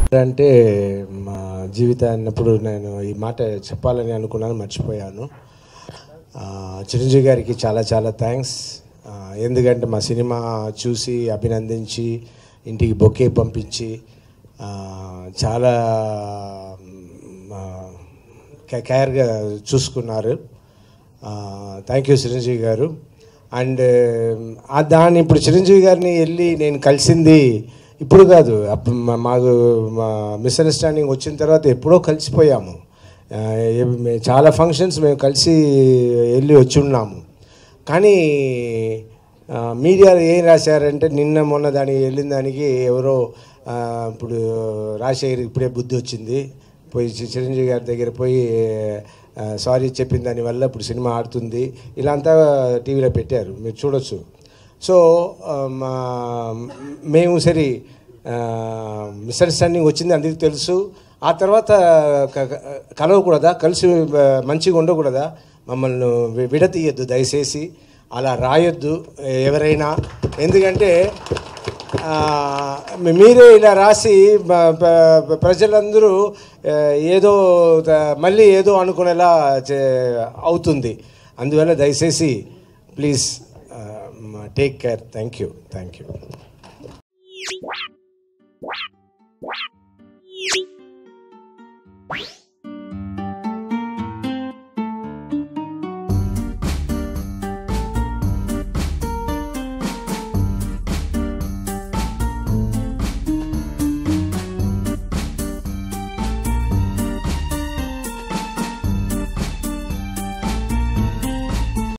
అంటే మా జీవితాన్ని అప్పుడు నేను ఈ మాట చెప్పాలని అనుకున్నాను మర్చిపోయాను ఆ, చిరంజీవి గారికి చాలా చాలా థ్యాంక్స్ ఎందుకంటే మా సినిమా చూసి అభినందించి ఇంటికి బొకే పంపించి ఆ, చాలా ఆ, కే- కేర్గా చూసుకున్నారు థ్యాంక్ యూ చిరంజీవి గారు అండ్ ఆ దాన్ని ఇప్పుడు చిరంజీవి గారిని వెళ్ళి నేను కలిసింది ఇప్పుడు కాదు అప్పుడు మా- మాకు మా మిస్అండర్స్టాండింగ్ వచ్చిన తర్వాత ఎప్పుడో కలిసిపోయాము ఆ, ఏ- మే- చాలా ఫంక్షన్స్ మేము కలిసి వెళ్ళి వచ్చి ఉన్నాము కానీ ఆ, మీడియాలో ఏం రాశారంటే నిన్న మొన్న దానికి వెళ్ళిన దానికి ఎవరో ఆ, ఇప్పుడు రాజశేఖర్ ఇప్పుడే బుద్ధి వచ్చింది పోయి చి- చిరంజీవి గారి దగ్గర పోయి సారీ చెప్పిన దానివల్ల ఇప్పుడు సినిమా ఆడుతుంది ఇలా అంతా టీవీలో పెట్టారు మీరు చూడొచ్చు సో ఆ, మా మేము సరే మిస్అండర్స్టాండింగ్ వచ్చింది అందరికీ తెలుసు ఆ తర్వాత క- క- కలవకూడదా కలిసి ఆ, మంచిగా ఉండకూడదా మమ్మల్ని వి- విడతీయద్దు దయచేసి అలా రాయొద్దు ఎవరైనా ఎందుకంటే ఆ, మీరే ఇలా రాసి బ- బ- ప్రజలందరూ ఆ, ఏదో త- మళ్ళీ ఏదో అనుకునేలా చే- అవుతుంది అందువల్ల దయచేసి please take care thank you thank you